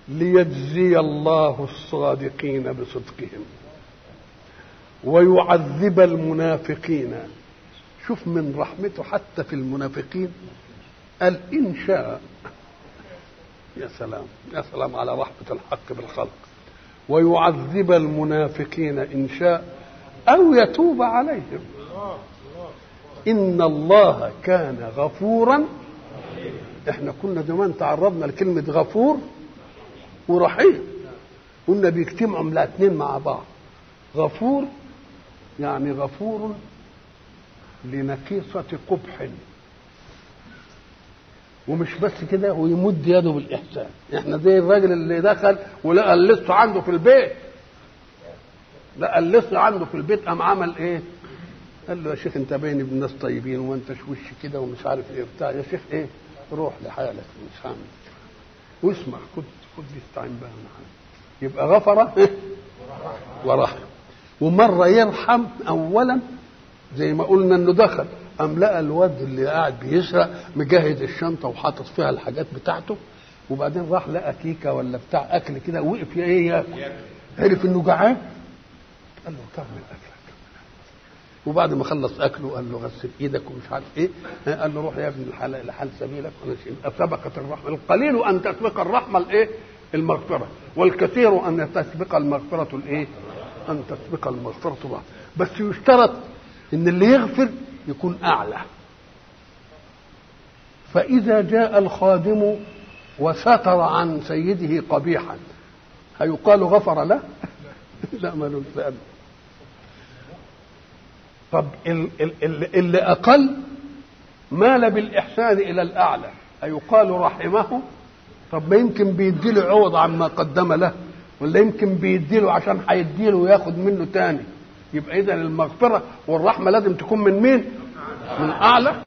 ليجزي الله الصادقين بصدقهم ويعذب المنافقين شوف من رحمته حتى في المنافقين قال إن شاء يا سلام يا سلام على رحمة الحق بالخلق ويعذب المنافقين إن شاء أو يتوب عليهم إن الله كان غفورا احنا كنا زمان تعرضنا لكلمة غفور ورحيم قلنا بيجتمعوا الاثنين مع بعض غفور يعني غفور لنقيصة قبح ومش بس كده ويمد يده بالإحسان احنا زي الراجل اللي دخل ولقى اللص عنده في البيت لقى اللص عنده في البيت قام عمل ايه قال له يا شيخ انت باين ابن ناس طيبين وانت وش كده ومش عارف ايه بتاع يا شيخ ايه روح لحالك مش هعمل واسمع خد خد استعين بقى معانا يبقى غفر ورحم ومره يرحم اولا زي ما قلنا انه دخل قام لقى الواد اللي قاعد بيسرق مجهز الشنطه وحاطط فيها الحاجات بتاعته وبعدين راح لقى كيكه ولا بتاع اكل كده وقف ايه ياكل عرف انه جعان قال له كمل اكلك وبعد ما خلص اكله قال له غسل ايدك ومش عارف ايه قال له روح يا ابن الحلال لحال سبيلك سبقت الرحمه القليل ان تسبق الرحمه الايه المغفره والكثير ان تسبق المغفره الايه ان تسبق المغفره الرحمه بس يشترط ان اللي يغفر يكون اعلى فاذا جاء الخادم وستر عن سيده قبيحا هيقال غفر له لا ما نسأل طب اللي اقل مال بالاحسان الى الاعلى ايقال رحمه طب ما يمكن بيديله عوض عما قدم له ولا يمكن بيديله عشان هيديله وياخد منه تاني يبقى اذا المغفره والرحمه لازم تكون من مين من اعلى